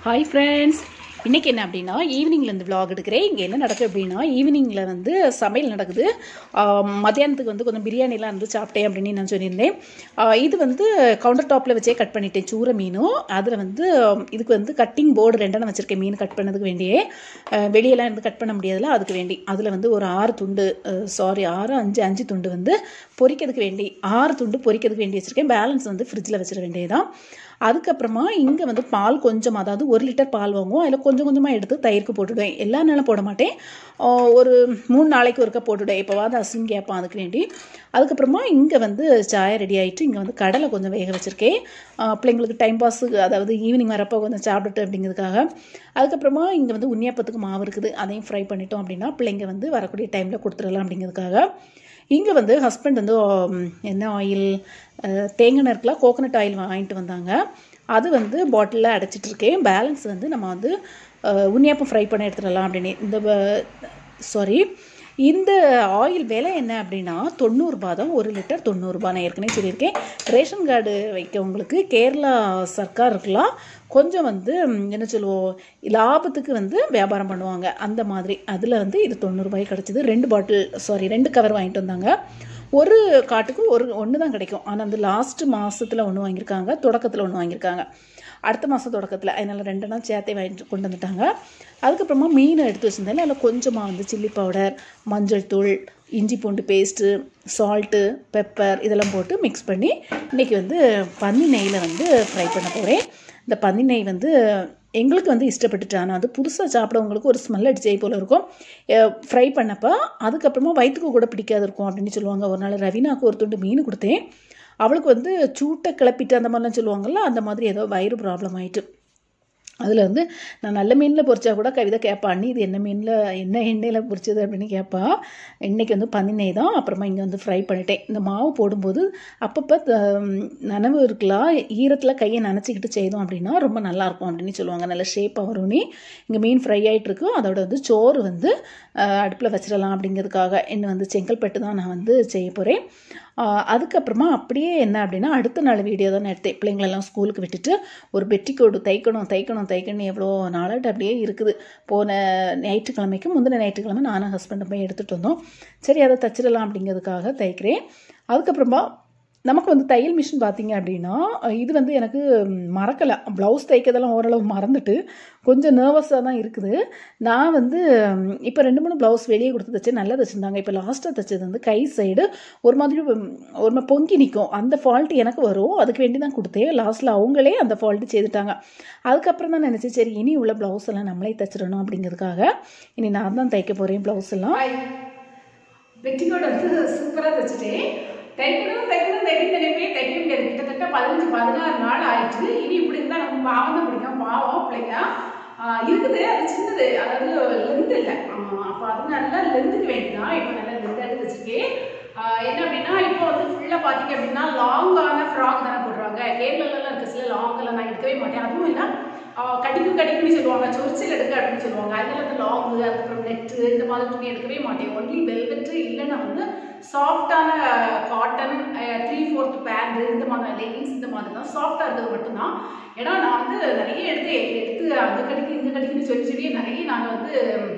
hi friends இன்றைக்கி என்ன அப்படின்னா ஈவினிங்கில் இருந்து vlog எடுக்கிறேன் இங்கே என்ன நடக்குது அப்படின்னா ஈவினிங்கில் வந்து சமையல் நடக்குது ஆம், மத்தியானத்துக்கு வந்து கொஞ்சம் பிரியாணிலாம் இருந்து சாப்பிட்டேன் அப்படின்னு நான் சொல்லியிருந்தேன் ஆ, இது வந்து கவுண்டர் டாப்பில் வச்சே கட் பண்ணிட்டேன் சூர மீனும் அதில் வந்து ஆம், இதுக்கு வந்து கட்டிங் போர்டு ரெண்டெண்ணம் வச்சுருக்கேன் மீன் கட் பண்ணதுக்கு வேண்டியே ஆ, வெளியெல்லாம் இருந்து கட் பண்ண முடியாதுல அதுக்கு வேண்டி அதில் வந்து ஒரு ஆறு துண்டு சாரி ஆறு அஞ்சு அஞ்சு துண்டு வந்து பொரிக்கிறதுக்கு வேண்டி ஆறு துண்டு பொரிக்கிறதுக்கு வேண்டி வச்சுருக்கேன் பேலன்ஸ் வந்து ஃப்ரிட்ஜில் வச்சிட வேண்டியதுதான் அதுக்கப்புறமா இங்கே வந்து பால் கொஞ்சம் அதாவது ஒரு லிட்டர் பால் வாங்குவோம் அதில் கொஞ்சம் கொஞ்சமாக எடுத்து தயிருக்கு போட்டுடுவேன் எல்லா நாளும் போட மாட்டேன் ஆ, ஒரு மூணு நாளைக்கு ஒருக்கா போட்டுவிடுவேன் இப்போவாது அசின் கேட்பான் அதுக்கு வேண்டி அதுக்கப்புறமா இங்கே வந்து சாயம் ரெடி ஆகிட்டு இங்கே வந்து கடலை கொஞ்சம் வேக வச்சுருக்கேன் ஆ, பிள்ளைங்களுக்கு டைம் பாஸுக்கு அதாவது ஈவினிங் வரப்போ கொஞ்சம் சாப்பிட்டுட்டு அப்படிங்கிறதுக்காக அதுக்கப்புறமா இங்கே வந்து உன்னியப்பத்துக்கு மாவு இருக்குது அதையும் ஃப்ரை பண்ணிட்டோம் அப்படின்னா பிள்ளைங்க வந்து வரக்கூடிய டைமில் கொடுத்துடலாம் அப்படிங்கிறதுக்காக இங்கே வந்து ஹஸ்பண்ட் வந்து ஆம், என்ன ஆயில் தேங்காய் எண்ணெய் இருக்குல்ல கோகனட் ஆயில் வாங்கிட்டு வந்தாங்க அது வந்து பாட்டிலில் அடைச்சிட்டு இருக்கேன் பேலன்ஸ் வந்து நம்ம வந்து அஹ், உன்னியாப்பம் ஃப்ரை பண்ண எடுத்துடலாம் அப்படின்னு இந்த சாரி இந்த ஆயில் விலை என்ன அப்படின்னா தொண்ணூறுபா தான் ஒரு லிட்டர் தொண்ணூறுபா நான் ஏற்கனவே சொல்லியிருக்கேன் ரேஷன் கார்டு வைக்கவங்களுக்கு கேரளா சர்க்கார் இருக்கலாம் கொஞ்சம் வந்து ம், என்ன சொல்லுவோம் லாபத்துக்கு வந்து வியாபாரம் பண்ணுவாங்க அந்த மாதிரி அதில் வந்து இது தொண்ணூறுபாய் கிடச்சிது ரெண்டு பாட்டில் சாரி ரெண்டு கவர் வாங்கிட்டு வந்தாங்க ஒரு காட்டுக்கு ஒரு ஒன்று தான் கிடைக்கும் ஆனால் அந்த லாஸ்ட் மாதத்தில் ஒன்று வாங்கியிருக்காங்க தொடக்கத்தில் ஒன்று வாங்கியிருக்காங்க அடுத்த மாதம் தொடக்கத்தில் அதனால் ரெண்டு நாள் சேர்த்தே வாங்கிட்டு கொண்டு வந்துட்டாங்க அதுக்கப்புறமா மீனை எடுத்து வச்சுருந்தேன் அதில் கொஞ்சமாக வந்து சில்லி பவுடர் மஞ்சள் தூள் இஞ்சி பூண்டு பேஸ்ட்டு சால்ட்டு பெப்பர் இதெல்லாம் போட்டு மிக்ஸ் பண்ணி இன்றைக்கி வந்து பன்னி நெய்யில் வந்து ஃப்ரை பண்ண போகிறேன் இந்த பன்னி நெய் வந்து எங்களுக்கு வந்து இஷ்டப்பட்டுட்டு ஆனால் அது புதுசாக சாப்பிடவங்களுக்கு ஒரு ஸ்மெல் அடிச்சே போல் இருக்கும் ஃப்ரை பண்ணப்போ அதுக்கப்புறமா வயிற்றுக்கு கூட பிடிக்காது இருக்கும் அப்படின்னு சொல்லுவாங்க ஒரு நாள் ரவீனாக்கு ஒரு துண்டு மீன் கொடுத்தேன் அவளுக்கு வந்து சூட்டை கிளப்பிட்டு அந்த மாதிரிலாம் சொல்லுவாங்கள்ல அந்த மாதிரி ஏதோ வயிறு ப்ராப்ளம் ஆயிட்டு அதில் வந்து நான் நல்ல மீனில் பொரிச்சா கூட கவிதை கேட்பா அண்ணி இது என்ன மீனில் என்ன எண்ணெயில் பொரிச்சது அப்படின்னு கேட்பா இன்றைக்கி வந்து பன்னி தான் அப்புறமா இங்கே வந்து ஃப்ரை பண்ணிட்டேன் இந்த மாவு போடும்போது அப்பப்போ நனவு இருக்கலாம் ஈரத்தில் கையை நனைச்சிக்கிட்டு செய்தோம் அப்படின்னா ரொம்ப நல்லாயிருக்கும் அப்படின்னு சொல்லுவாங்க நல்ல ஷேப்பாக வரும்னு இங்கே மீன் ஃப்ரை ஆகிட்டுருக்கு அதோட வந்து சோறு வந்து அடுப்பில் வச்சிடலாம் அப்படிங்கிறதுக்காக என்ன வந்து செங்கல்பட்டு தான் நான் வந்து செய்ய போகிறேன் அதுக்கப்புறமா அப்படியே என்ன அப்படின்னா அடுத்த நாள் வீடியோ தான் நான் எடுத்தேன் பிள்ளைங்களெல்லாம் ஸ்கூலுக்கு விட்டுட்டு ஒரு பெட்டிக்கோடு தைக்கணும் தைக்கணும் தைக்கணும் எவ்வளோ நாளாட்டு அப்படியே இருக்குது போன ஞாயிற்றுக்கிழமைக்கு முந்தின ஞாயிற்றுக்கிழமை நானும் ஹஸ்பண்டும் போய் எடுத்துகிட்டு வந்தோம் சரி அதை தச்சிடலாம் அப்படிங்கிறதுக்காக தைக்கிறேன் அதுக்கப்புறமா நமக்கு வந்து தையல் மிஷின் பார்த்தீங்க அப்படின்னா இது வந்து எனக்கு மறக்கலை ப்ளவுஸ் தைக்கிறதெல்லாம் ஓரளவு மறந்துட்டு கொஞ்சம் நர்வஸாக தான் இருக்குது நான் வந்து இப்போ ரெண்டு மூணு ப்ளவுஸ் வெளியே கொடுத்து தைச்சு நல்லா தைச்சிருந்தாங்க இப்போ லாஸ்ட்டாக தைச்சது வந்து கை சைடு ஒரு மாதிரி ஒரு மாதிரி பொங்கி நிற்கும் அந்த ஃபால்ட் எனக்கு வரும் அதுக்கு வேண்டி தான் கொடுத்தேன் லாஸ்ட்டில் அவங்களே அந்த ஃபால்ட்டு செய்துட்டாங்க அதுக்கப்புறம் தான் நினச்சேன் சரி இனி உள்ள ப்ளவுஸ் எல்லாம் நம்மளே தைச்சிடணும் அப்படிங்கிறதுக்காக இனி நான் தான் தைக்க போகிறேன் ப்ளவுஸ் எல்லாம் பெட்டிக்கோட் வந்து சூப்பராக தைச்சிட்டேன் தைக்கணும் தைக்கணும் தைக்கணும் நினைப்பே தைக்க முடியாது கிட்டத்தட்ட பதினஞ்சு பதினாறு நாள் ஆயிடுச்சு இனி இப்படி இருந்தால் நமக்கு பாவம் தான் பிடிக்கும் பாவம் பிள்ளைங்க ஆஹ் இருக்குது அது சின்னது அதாவது லென்த் இல்லை அப்போ அதனால லென்த்துக்கு வேண்டிதான் இப்போ நல்லா லென்த் எடுத்து வச்சிருக்கேன் ஆஹ் என்ன அப்படின்னா இப்போ வந்து ஃபுல்லாக பார்த்தீங்க அப்படின்னா லாங்கான ஃப்ராக் தானே போடுறாங்க கேரளாலலாம் இருக்க சில லாங்கெல்லாம் நான் எடுக்கவே மாட்டேன் அதுவும் இல்லை ஆஹ் கடிக்கு கடிக்குன்னு சொல்லுவாங்க சொரிச்சல் எடுக்க அப்படின்னு சொல்லுவாங்க அதில் வந்து லாங்கு அதுக்கப்புறம் நெட்டு இந்த மாதிரி துணி எடுக்கவே மாட்டேன் ஒன்லி வெல்வெட்டு இல்லைன்னா வந்து சாஃப்டான காட்டன் த்ரீ ஃபோர்த் பேண்ட் இந்த மாதிரி லெகின்ஸ் இந்த மாதிரி தான் சாஃப்டாக இருந்தது மட்டும்தான் ஏன்னா நான் வந்து நிறைய எடுத்து எடுத்து அங்கே கடிக்கு இந்த கடிக்குன்னு சொல்லி சொல்லி நிறைய நாங்கள் வந்து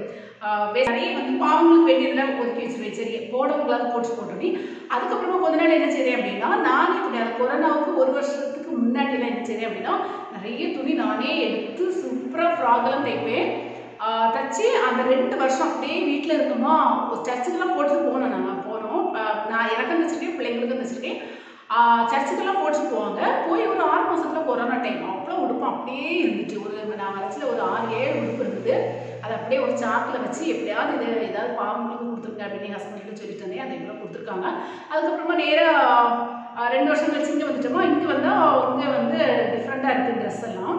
ஆஹ் வே- நிறைய வந்து பாவங்களுக்கு வேண்டியதெல்லாம் ஒதுக்கி வச்சிருவேன் சரி போடவங்களாவது போட்டு போட்டுருவி அதுக்கப்புறமா கொஞ்ச நாள் என்ன செய்றேன் அப்படின்னா நானே துணி அது கொரோனாவுக்கு ஒரு வருஷத்துக்கு முன்னாடிலாம் என்ன செய்றேன் அப்படின்னா நிறைய துணி நானே எடுத்து சூப்பராக ஃப்ராக்லாம் தைப்பேன் ஆஹ் தச்சு அந்த ரெண்டு வருஷம் அப்படியே வீட்டில் இருக்கோமா சர்ச்சுக்கெல்லாம் போட்டுட்டு போனோம் நாங்கள் போனோம் ஆஹ் நான் எனக்கும் தைச்சிருக்கேன் பிள்ளைங்களுக்கும் தைச்சிருக்கேன் ஆஹ் சர்ச்சுக்கெல்லாம் போட்டுட்டு போவாங்க போய் ஒரு ஆறு மாசத்துல கொரோனா டைம் அவ்வளோ உடுப்பு அப்படியே இருந்துச்சு ஒரு நான் வரைச்சில் ஒரு ஆறு ஏழு உடுப்பு இருந்தது அதை அப்படியே ஒரு சாக்கில் வச்சு எப்படியாவது இது ஏதாவது பாவங்களுக்கு கொடுத்துருங்க அப்படின்னு எங்கள் ஹஸ்பண்ட் சொல்லிட்டு இருந்தேன் அதை எவ்வளோ கொடுத்துருக்காங்க அதுக்கப்புறமா நேராக ரெண்டு வருஷம் கழிச்சு இங்கே வந்துட்டோமா இங்கே வந்தால் இங்கே வந்து டிஃப்ரெண்ட்டாக இருக்குது ட்ரெஸ் எல்லாம்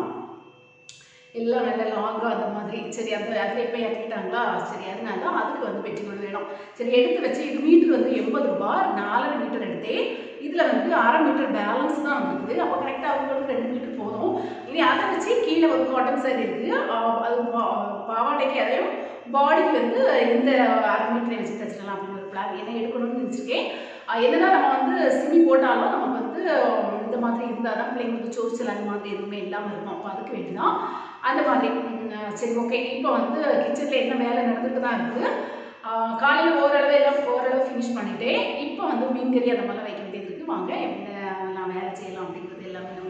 எல்லாம் நல்ல லாங்காக அந்த மாதிரி சரி அந்த அதில் இப்போ இறக்கிட்டாங்களா சரி அதனால தான் அதுக்கு வந்து பெட்டிக்கோடு வேணும் சரி எடுத்து வச்சு இது மீட்டர் வந்து எண்பது ரூபாய் நாலரை மீட்டர் எடுத்தேன் இதில் வந்து அரை மீட்டர் பேலன்ஸ் தான் வந்துருக்குது அப்போ கரெக்டாக அவங்களுக்கு ரெண்டு மீட்டர் போதும் இனி அதை வச்சு கீழே ஒரு காட்டன் சாரி இருக்குது ஆஹ் அது பா- பாவாடைக்கு அதையும் பாடிக்கு வந்து இந்த அரை மீட்டரை வச்சு தைச்சிடலாம் அப்படின்னு ஒரு பிளான் என்ன எடுக்கணும்னு நினச்சிருக்கேன் ஆஹ் என்னதான் நம்ம வந்து சிமி போட்டாலும் நமக்கு வந்து இந்த மாதிரி இருந்தால் தான் பிள்ளைங்களுக்கு சோர்ச்சல் அந்த மாதிரி எதுவுமே இல்லாமல் இருக்கும் அப்போ அதுக்கு வேண்டி தான் அந்த மாதிரி ம், சரி ஓகே இப்போ வந்து கிச்சனில் என்ன வேலை நடந்துட்டு தான் இருக்குது காலையில் ஓரளவு எல்லாம் ஓரளவு ஃபினிஷ் பண்ணிட்டேன் இப்போ வந்து மீன்கறி அந்த மாதிரிலாம் வைக்க வேண்டியது இருக்குது வாங்க என்ன நான் வேலை செய்யலாம் அப்படிங்கிறது எல்லாமே நம்ம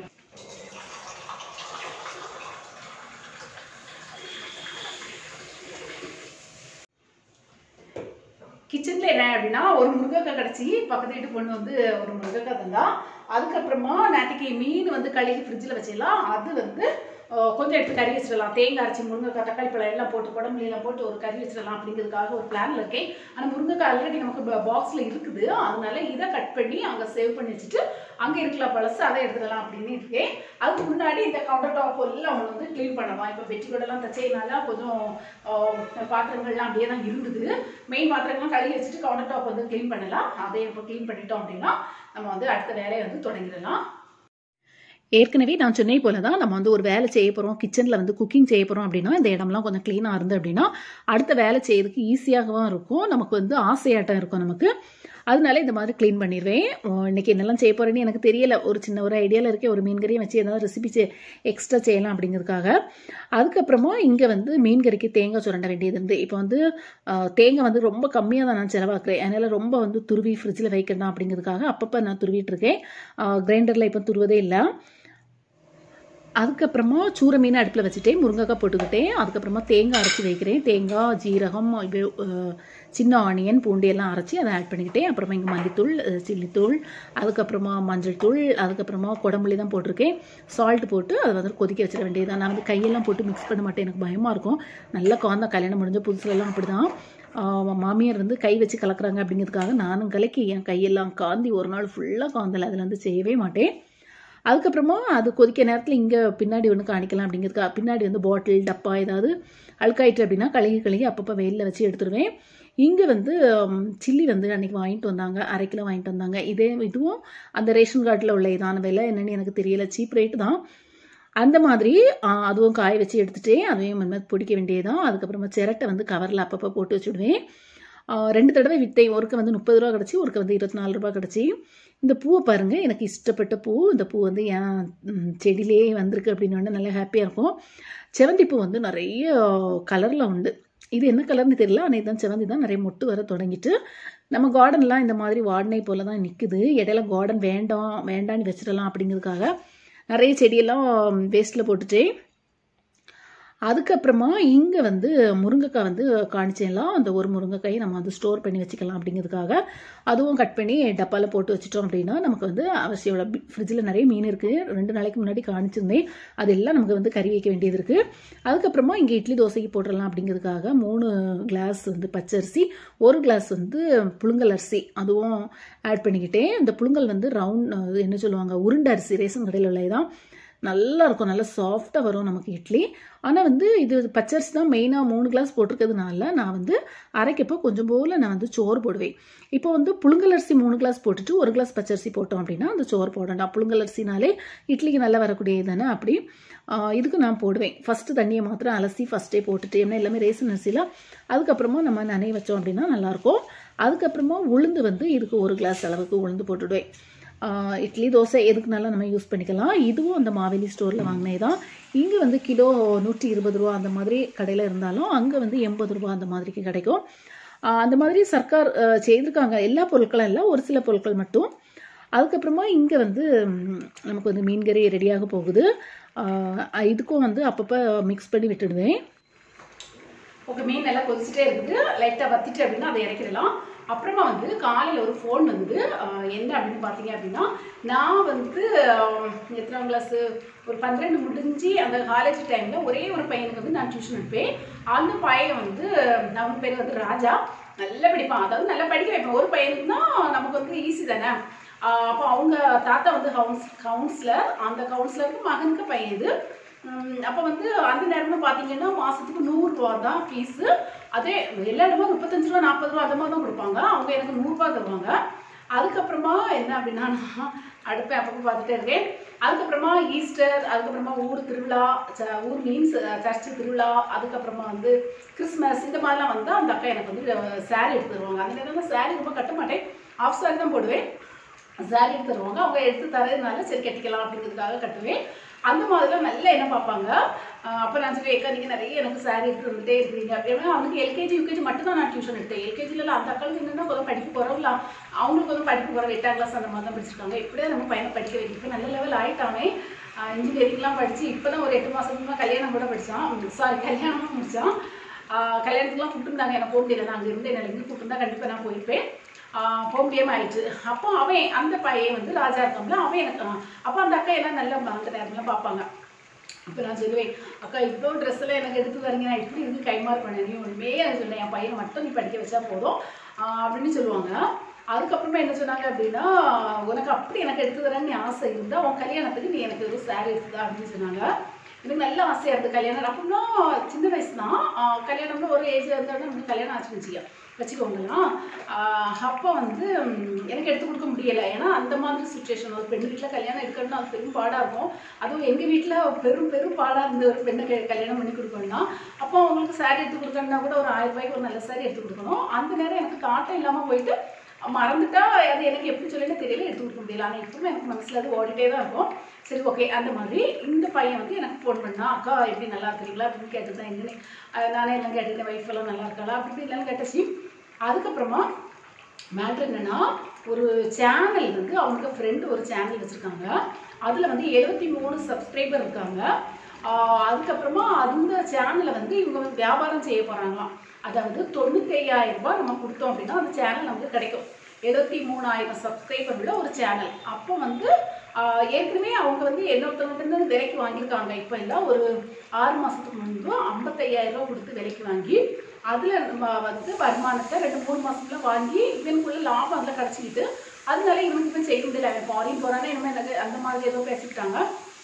கிச்சனில் என்ன அப்படின்னா ஒரு முருங்கைக்காய் கிடச்சி பக்கத்து வீட்டு பொண்ணு வந்து ஒரு முருங்கைக்காய் தந்தா அதுக்கப்புறமா நேற்றுக்கு மீன் வந்து கழுகி ஃப்ரிட்ஜில் வச்சிடலாம் அது வந்து அஹ், கொஞ்சம் எடுத்து கறி வச்சிடலாம் தேங்காய் அரைச்சி முருங்கைக்காய் தக்காளி பழம் எல்லாம் போட்டு குடம்புல எல்லாம் போட்டு ஒரு கறி வச்சிடலாம் அப்படிங்கிறதுக்காக ஒரு பிளான்ல இருக்கேன் ஆனால் முருங்கைக்காய் ஆல்ரெடி நமக்கு பாக்ஸில் இருக்குது அதனால இதை கட் பண்ணி அங்கே சேவ் பண்ணி வச்சுட்டு அங்கே இருக்கலாம் பழசு அதை எடுத்துடலாம் அப்படின்னு இருக்கேன் அதுக்கு முன்னாடி இந்த கவுண்டர் டாப் எல்லாம் அவங்க வந்து க்ளீன் பண்ணலாம் இப்போ பெட்ஷீட் கூடலாம் தச்சையினால கொஞ்சம் ஆஹ், பாத்திரங்கள்லாம் அப்படியே தான் இருந்தது மெயின் பாத்திரங்கள்லாம் கழுவி வச்சுட்டு கவுண்டர் டாப் வந்து க்ளீன் பண்ணலாம் அதை இப்போ க்ளீன் பண்ணிட்டோம் அப்படின்னா நம்ம வந்து அடுத்த வேலையை வந்து தொடங்கிடலாம் ஏற்கனவே நான் சொன்னே போல தான் நம்ம வந்து ஒரு வேலை செய்ய போகிறோம் கிச்சனில் வந்து குக்கிங் செய்ய போகிறோம் அப்படின்னா இந்த இடம்லாம் கொஞ்சம் க்ளீனாக இருந்து அப்படின்னா அடுத்த வேலை செய்யறதுக்கு ஈஸியாகவும் இருக்கும் நமக்கு வந்து ஆசையாட்டம் இருக்கும் நமக்கு அதனால இந்த மாதிரி க்ளீன் பண்ணிடுவேன் ஓ, இன்னைக்கு என்னெல்லாம் செய்ய போகிறேன்னு எனக்கு தெரியல ஒரு சின்ன ஒரு ஐடியாவில் இருக்கேன் ஒரு மீன் கறியை வச்சு ஏதாவது ரெசிபி எக்ஸ்ட்ரா செய்யலாம் அப்படிங்கிறதுக்காக அதுக்கப்புறமா இங்கே வந்து மீன் கறிக்கு தேங்காய் சுரண்ட வேண்டியது இருந்து இப்போ வந்து ஆஹ், தேங்காய் வந்து ரொம்ப கம்மியாக தான் நான் செலவாக்குறேன் அதனால் ரொம்ப வந்து துருவி ஃப்ரிட்ஜில் வைக்கணும் அப்படிங்கிறதுக்காக அப்பப்போ நான் துருவிட்டு இருக்கேன் கிரைண்டரில் இப்போ துருவதே இல்லை அதுக்கப்புறமா சூரை மீன் அடுப்பில் வச்சுட்டேன் முருங்கைக்காய் போட்டுக்கிட்டேன் அதுக்கப்புறமா தேங்காய் அரைச்சி வைக்கிறேன் தேங்காய் ஜீரகம் இது, அஹ், சின்ன ஆனியன் பூண்டு எல்லாம் அரைச்சி அதை ஆட் பண்ணிக்கிட்டேன் அப்புறமா இங்கே மல்லித்தூள் அஹ், சில்லித்தூள் அதுக்கப்புறமா மஞ்சள் தூள் அதுக்கப்புறமா குடம்புளி தான் போட்டிருக்கேன் சால்ட் போட்டு அதை வந்து கொதிக்க வச்சிட வேண்டியது நான் வந்து கையெல்லாம் போட்டு மிக்ஸ் பண்ண மாட்டேன் எனக்கு பயமாக இருக்கும் நல்லா காந்தா கல்யாணம் முடிஞ்ச புதுசுலலாம் அப்படி தான் மாமியார் வந்து கை வச்சு கலக்குறாங்க அப்படிங்கிறதுக்காக நானும் கலக்கி என் கையெல்லாம் காந்தி ஒரு நாள் ஃபுல்லாக காந்தலை அதில் வந்து செய்யவே மாட்டேன் அதுக்கப்புறமா அது கொதிக்க நேரத்தில் இங்கே பின்னாடி ஒன்று காணிக்கலாம் அப்படிங்கிறதுக்காக பின்னாடி வந்து பாட்டில் டப்பா ஏதாவது அழுக்காயிட்டு அப்படின்னா கழுகி கழுகி அப்பப்போ வெயிலில் வச்சு எடுத்துருவேன் இங்கே வந்து சில்லி வந்து அன்றைக்கி வாங்கிட்டு வந்தாங்க அரை கிலோ வாங்கிட்டு வந்தாங்க இதே இதுவும் அந்த ரேஷன் கார்டில் உள்ள இதான விலை என்னன்னு எனக்கு தெரியல சீப் ரேட்டு தான் அந்த மாதிரி ஆ, அதுவும் காய வச்சு எடுத்துட்டேன் அதையும் இந்த மாதிரி பிடிக்க வேண்டியதுதான் அதுக்கப்புறமா சிரட்டை வந்து கவரில் அப்பப்போ போட்டு வச்சுடுவேன் ஆ, ரெண்டு தடவை வித்தை ஒருக்க வந்து முப்பது ரூபா கிடச்சி ஒருக்க வந்து இருபத்தி நாலு ரூபா கிடச்சி இந்த பூவை பாருங்கள் எனக்கு இஷ்டப்பட்ட பூ இந்த பூ வந்து என் ம், செடியிலே வந்திருக்கு அப்படின்னு நல்லா ஹாப்பியாக இருக்கும் செவந்தி பூ வந்து நிறைய கலரில் உண்டு இது என்ன கலர்னு தெரியல ஆனால் இதுதான் செவந்தி தான் நிறைய மொட்டு வர தொடங்கிட்டு நம்ம கார்டன்லாம் இந்த மாதிரி வார்டனை போல தான் நிற்குது இடையில கார்டன் வேண்டாம் வேண்டான்னு வச்சிடலாம் அப்படிங்கிறதுக்காக நிறைய செடியெல்லாம் வேஸ்ட்டில் போட்டுட்டேன் அதுக்கப்புறமா இங்கே வந்து முருங்கைக்காய் வந்து காணிச்சேலாம் அந்த ஒரு முருங்கைக்காயை நம்ம வந்து ஸ்டோர் பண்ணி வச்சுக்கலாம் அப்படிங்கிறதுக்காக அதுவும் கட் பண்ணி டப்பாவில் போட்டு வச்சுட்டோம் அப்படின்னா நமக்கு வந்து அவசியம் ஃப்ரிட்ஜில் நிறைய மீன் இருக்குது ரெண்டு நாளைக்கு முன்னாடி காணிச்சிருந்தேன் அதெல்லாம் நமக்கு வந்து கறி வைக்க வேண்டியது இருக்குது அதுக்கப்புறமா இங்கே இட்லி தோசைக்கு போட்டுடலாம் அப்படிங்கிறதுக்காக மூணு கிளாஸ் வந்து பச்சரிசி ஒரு கிளாஸ் வந்து புழுங்கல் அரிசி அதுவும் ஆட் பண்ணிக்கிட்டேன் இந்த புழுங்கல் வந்து ரவுண்ட் என்ன சொல்லுவாங்க உருண்டை அரிசி ரேஷன் கடையில் உள்ளதுதான் நல்லா இருக்கும் நல்லா சாஃப்டாக வரும் நமக்கு இட்லி ஆனால் வந்து இது பச்சரிசி தான் மெயினாக மூணு கிளாஸ் போட்டிருக்கிறதுனால நான் வந்து அரைக்கப்போ கொஞ்சம் போல் நான் வந்து சோறு போடுவேன் இப்போ வந்து புழுங்கல் அரிசி மூணு கிளாஸ் போட்டுட்டு ஒரு கிளாஸ் பச்சரிசி போட்டோம் அப்படின்னா அந்த சோறு போடணும் புழுங்கல் அரிசினாலே இட்லிக்கு நல்லா வரக்கூடியது தானே அப்படி ஆஹ் இதுக்கு நான் போடுவேன் ஃபஸ்ட்டு தண்ணியை மாத்திரம் அலசி ஃபஸ்ட்டே போட்டுட்டு ஏன்னா எல்லாமே ரேசன் அரிசியில் அதுக்கப்புறமா நம்ம நனைய வச்சோம் அப்படின்னா நல்லாயிருக்கும் அதுக்கப்புறமா உளுந்து வந்து இதுக்கு ஒரு கிளாஸ் அளவுக்கு உளுந்து போட்டுடுவேன் ஆஹ் இட்லி தோசை எதுக்குனாலும் நம்ம யூஸ் பண்ணிக்கலாம் இதுவும் அந்த மாவேலி ஸ்டோரில் வாங்கினே தான் இங்கே வந்து கிலோ நூற்றி இருபது ரூபா அந்த மாதிரி கடையில் இருந்தாலும் அங்கே வந்து எண்பது ரூபா அந்த மாதிரிக்கு கிடைக்கும் ஆஹ் அந்த மாதிரி சர்க்கார் ஆஹ் செய்திருக்காங்க எல்லா பொருட்களும் இல்லை ஒரு சில பொருட்கள் மட்டும் அதுக்கப்புறமா இங்கே வந்து ம், நமக்கு வந்து மீன் கறி ரெடியாக போகுது ஆஹ் இதுக்கும் வந்து அப்பப்போ மிக்ஸ் பண்ணி விட்டுடுவேன் ஓகே மீன் நல்லா கொதிச்சுட்டே இருக்குது லைட்டாக வத்திட்டு அப்படின்னா அதை இறக்கிடலாம் அப்புறமா வந்து காலையில் ஒரு ஃபோன் வந்தது ஆஹ் என்ன அப்படின்னு பார்த்தீங்க அப்படின்னா நான் வந்து ஆஹ் எத்தனாம் கிளாஸு ஒரு பன்னிரெண்டு முடிஞ்சு அந்த காலேஜ் டைமில் ஒரே ஒரு பையனுக்கு வந்து நான் டியூஷன் எடுப்பேன் அந்த பையன் வந்து அவன் பேர் வந்து ராஜா நல்லா படிப்பான் அதாவது நல்லா படிக்க வைப்பேன் ஒரு பையனுக்கு தான் நமக்கு வந்து ஈஸி தானே ஆஹ் அப்போ அவங்க தாத்தா வந்து கவுன்ஸ் கவுன்சிலர் அந்த கவுன்சிலருக்கு மகனுக்கு பையன் இது உம் அப்போ வந்து அந்த நேரம்னு பார்த்தீங்கன்னா மாதத்துக்கு நூறுரூவா தான் ஃபீஸு அதே எல்லா இடமும் முப்பத்தஞ்சு ரூபா நாற்பது ரூபா அந்த மாதிரி தான் கொடுப்பாங்க அவங்க எனக்கு நூறுரூபா தருவாங்க அதுக்கப்புறமா என்ன அப்படின்னா நான் அடுப்பை அப்பப்போ பார்த்துட்டே இருக்கேன் அதுக்கப்புறமா ஈஸ்டர் அதுக்கப்புறமா ஊர் திருவிழா ச- ஊர் மீன்ஸ் சர்ச்சு திருவிழா அதுக்கப்புறமா வந்து கிறிஸ்மஸ் இந்த மாதிரிலாம் வந்து அந்த அக்கா எனக்கு வந்து சாரீ எடுத்து தருவாங்க அந்த நேரம் சாரீ ரொம்ப கட்ட மாட்டேன் ஆஃப் சாரி தான் போடுவேன் சாரி எடுத்து தருவாங்க அவங்க எடுத்து தரதுனால சரி கட்டிக்கலாம் அப்படிங்கிறதுக்காக கட்டுவேன் அந்த மாதிரிலாம் நல்லா என்ன பார்ப்பாங்க அப்போ நான் சொல்லி ஏக்கா நீங்கள் நிறைய எனக்கு சாரி எடுத்து வந்துட்டே இருக்கிறீங்க அப்படின்னா அவனுக்கு எல்கேஜி யூகேஜி மட்டும் தான் நான் டியூஷன் எடுத்தேன் எல்கேஜிலலாம் அந்த அக்காளுக்கு என்னென்னா கொஞ்சம் படிப்பு குறவுல அவங்களுக்கு வந்து படிப்பு குறவு எட்டாம் கிளாஸ் அந்த மாதிரி தான் படிச்சிருக்காங்க இப்படியே நம்ம பையனை படிக்க வைக்கிறதுக்கு நல்ல லெவல் ஆயிட்டானே இன்ஜினியரிங்லாம் படித்து இப்போ தான் ஒரு எட்டு மாதத்துக்கு தான் கல்யாணம் கூட படித்தான் சாரி கல்யாணமும் முடித்தான் கல்யாணத்துக்குலாம் கூப்பிட்டுருந்தாங்க எனக்கு போக முடியல நான் அங்கே இருந்து என்ன இருந்து கூப்பிட்டுருந்தா கண்டிப்பாக நான் போயிருப்பேன் ஆஹ் போக முடியாம ஆயிடுச்சு அப்போ அவன் அந்த பையன் வந்து ராஜா இருக்கான்ல அவன் எனக்கு அப்போ அந்த அக்கா எல்லாம் நல்லா அந்த நேரம்லாம் பார்ப்பாங்க அப்போ நான் சொல்லுவேன் அக்கா இவ்வளோ ட்ரெஸ் எல்லாம் எனக்கு எடுத்து தரீங்க நான் இப்படி இருந்து கைமாறு பண்ணேன் நீ ஒன்றுமே நான் சொன்னேன் என் பையனை மட்டும் நீ படிக்க வச்சா போதும் ஆஹ் அப்படின்னு சொல்லுவாங்க அதுக்கப்புறமா என்ன சொன்னாங்க அப்படின்னா உனக்கு அப்படி எனக்கு எடுத்து தரேன்னு நீ ஆசை இருந்தால் உன் கல்யாணத்துக்கு நீ எனக்கு ஒரு சாரி எடுத்துதா அப்படின்னு சொன்னாங்க எனக்கு நல்ல ஆசையாக இருந்தது கல்யாணம் அப்படின்னா சின்ன வயசு தான் ஆஹ் கல்யாணம்னு ஒரு ஏஜ் இருந்தாலும் நமக்கு கல்யாணம் ஆச்சு வச்சுக்க வச்சுக்கோங்களேன் அப்போ வந்து ம், எனக்கு எடுத்து கொடுக்க முடியலை ஏன்னா அந்த மாதிரி சுச்சுவேஷன் ஒரு பெண்ணு வீட்டில் கல்யாணம் எடுக்கணும்னா அது பெரும் பாடாக இருக்கும் அதுவும் எங்கள் வீட்டில் பெரும் பெரும் பாடாக இருந்த ஒரு பெண்ணை கே- கல்யாணம் பண்ணி கொடுக்கணும்னா அப்போ அவங்களுக்கு சாரி எடுத்து கொடுக்கணும்னா கூட ஒரு ஆயிரம் ரூபாய்க்கு ஒரு நல்ல சாரி எடுத்து கொடுக்கணும் அந்த நேரம் எனக்கு காட்டம் இல்லாமல் போயிட்டு மறந்துட்டா அது எனக்கு எப்படி சொல்லுன்னு தெரியல எடுத்து கொடுக்க முடியல ஆனால் இப்பவும் எனக்கு மனசில் அது ஓடிட்டே தான் இருக்கும் சரி ஓகே அந்த மாதிரி இந்த பையன் வந்து எனக்கு ஃபோன் பண்ணா அக்கா எப்படி நல்லா இருக்கிறீங்களா அப்படின்னு கேட்டு தான் என்னன்னு அஹ் நானே எல்லாம் கேட்டேன் ஒய்ஃப் எல்லாம் நல்லா இருக்காளா அப்படி இப்படி எல்லாம் கேட்டச்சு அதுக்கப்புறமா மேட்ரு என்னன்னா ஒரு சேனல் வந்து அவனுக்கு ஃப்ரெண்டு ஒரு சேனல் வச்சுருக்காங்க அதில் வந்து எழுபத்தி மூணு சப்ஸ்கிரைபர் இருக்காங்க ஆஹ் அதுக்கப்புறமா அந்த சேனலை வந்து இவங்க வந்து வியாபாரம் செய்ய போகிறாங்களாம் அதாவது தொண்ணூத்தையாயிரம் ரூபாய் நம்ம கொடுத்தோம் அப்படின்னா அந்த சேனல் நமக்கு கிடைக்கும் எழுபத்தி மூணாயிரம் சப்ஸ்கிரைபர் உள்ள ஒரு சேனல் அப்போ வந்து ஆஹ் ஏற்கனவே அவங்க வந்து என்னொருத்தவங்க இருந்து விலைக்கு வாங்கியிருக்காங்க இப்போ இல்லை ஒரு ஆறு மாதத்துக்கு முன்பு ஐம்பத்தையாயிரம் ரூபாய் கொடுத்து விலைக்கு வாங்கி அதில் நம்ம வந்து வருமானத்தை ரெண்டு மூணு மாசத்துல வாங்கி இவனுக்குள்ள லாபம் அதில் கிடச்சிக்கிட்டு அதனால இவனுக்கு இப்போ செய்ய முடியல அவன் ஃபாரின் போகிறானே இனிமேல் எனக்கு அந்த மாதிரி ஏதோ பேசிக்கிட்டாங்க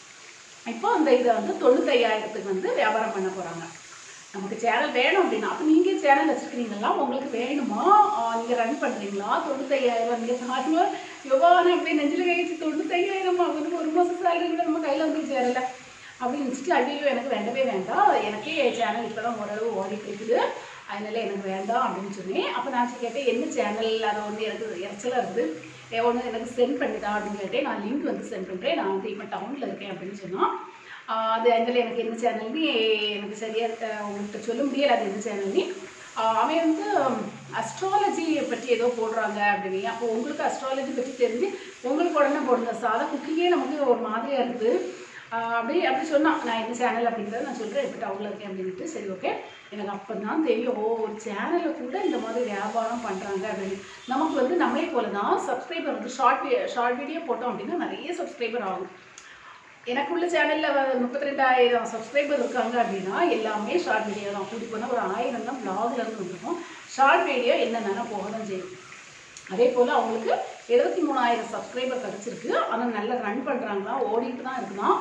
இப்போ அந்த இதை வந்து தொண்ணூத்தையாயிரத்துக்கு வந்து வியாபாரம் பண்ண போகிறாங்க நமக்கு சேனல் வேணும் அப்படின்னா அப்போ நீங்கள் சேனல் வச்சுருக்கிறீங்களா உங்களுக்கு வேணுமா நீங்கள் ரன் பண்ணுறீங்களா தொண்ணூத்தையாயிரம் நீங்கள் பாருங்க எவ்வாறு அப்படி நெஞ்சில் கழிச்சு தொண்ணூத்தையாயிரம் அவனுக்கு ஒரு மாதம் சேலரி கூட நம்ம கையில் வந்து சேரல அப்படின்னு நினச்சிட்டு ஐயோ எனக்கு வேண்டவே வேண்டாம் எனக்கே சேனல் இப்போ தான் ஓரளவு ஓடிட்டு இருக்குது அதனால எனக்கு வேண்டாம் அப்படின்னு சொன்னேன் அப்போ நான் சரி கேட்டேன் என்ன சேனல் அதை வந்து எனக்கு இறைச்சலாக இருக்குது ஒன்று எனக்கு சென்ட் பண்ணிதா அப்படின்னு கேட்டேன் நான் லிங்க் வந்து சென்ட் பண்ணுறேன் நான் வந்து இப்போ டவுனில் இருக்கேன் அப்படின்னு சொன்னான் ஆஹ் அது அதில் எனக்கு என்ன சேனல்னு எனக்கு சரியாக உங்கள்கிட்ட சொல்ல முடியல அது என்ன சேனல்னு ஆஹ் அவன் வந்து அஸ்ட்ராலஜி பற்றி ஏதோ போடுறாங்க அப்படின்னு அப்போ உங்களுக்கு அஸ்ட்ராலஜி பற்றி தெரிஞ்சு உங்களுக்கு உடனே போடுங்க சாதா குக்கிங்கே நமக்கு ஒரு மாதிரியாக இருக்குது ஆஹ் அப்படி அப்படி சொன்னான் நான் என்ன சேனல் அப்படிங்கிறத நான் சொல்கிறேன் இப்போ டவுனில் இருக்கேன் அப்படின்ட்டு சரி ஓகே எனக்கு அப்போ தான் தெரியும் ஓ ஒரு சேனலில் கூட இந்த மாதிரி வியாபாரம் பண்ணுறாங்க அப்படின்னு நமக்கு வந்து நம்மளே போல தான் சப்ஸ்கிரைபர் வந்து ஷார்ட் ஷார்ட் வீடியோ போட்டோம் அப்படின்னா நிறைய சப்ஸ்கிரைபர் ஆகும் எனக்குள்ள சேனலில் முப்பத்தி ரெண்டாயிரம் சப்ஸ்கிரைபர் இருக்காங்க அப்படின்னா எல்லாமே ஷார்ட் வீடியோ தான் கூட்டி போனால் ஒரு ஆயிரம் தான் vlogல இருந்து வந்துருக்கும் ஷார்ட் வீடியோ என்னென்னா போக தான் செய்யும் அதே போல் அவங்களுக்கு எழுபத்தி மூணாயிரம் சப்ஸ்கிரைபர் கிடச்சிருக்கு ஆனால் நல்லா ரன் பண்ணுறாங்களா ஓடிட்டு தான் இருக்குதான்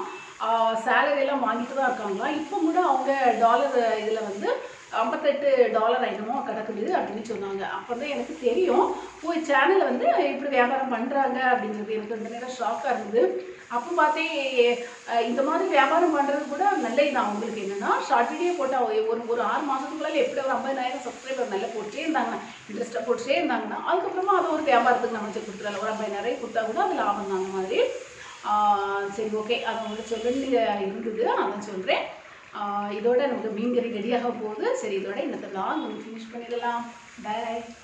சேலரி எல்லாம் வாங்கிட்டு தான் இருக்காங்களா இப்போ கூட அவங்க டாலர் இதில் வந்து ஐம்பத்தெட்டு டாலர் ஐட்டமோ கிடக்குது அப்படின்னு சொன்னாங்க அப்போ தான் எனக்கு தெரியும் ஓ சேனலில் வந்து இப்படி வியாபாரம் பண்ணுறாங்க அப்படிங்கிறது எனக்கு இந்த நேரம் ஷாக்காக இருந்தது அப்போ பார்த்தேன் அஹ் இந்த மாதிரி வியாபாரம் பண்ணுறது கூட நல்லது தான் அவங்களுக்கு என்னென்னா ஷார்ட் வீடியோ போட்டால் ஒரு ஒரு ஆறு மாதத்துக்குள்ளால எப்படி ஒரு ஐம்பதாயிரம் சப்ஸ்கிரைபர் நல்லா போட்டே இருந்தாங்கன்னா இன்ட்ரெஸ்ட்டாக போட்டுட்டே இருந்தாங்கன்னா அதுக்கப்புறமா அது ஒரு வியாபாரத்துக்கு நம்ம வச்சு கொடுத்துடலாம் ஒரு ஐம்பதாயிரம் கொடுத்தா கூட அது லாபம் தான் அந்த மாதிரி ஆஹ் சரி ஓகே அதை உங்களுக்கு சொல்ல இருந்தது அதான் சொல்கிறேன் இதோட நமக்கு மீன் கறி ரெடியாக போகுது சரி இதோட இந்த vlog நம்ம ஃபினிஷ் பண்ணிடலாம் பாய்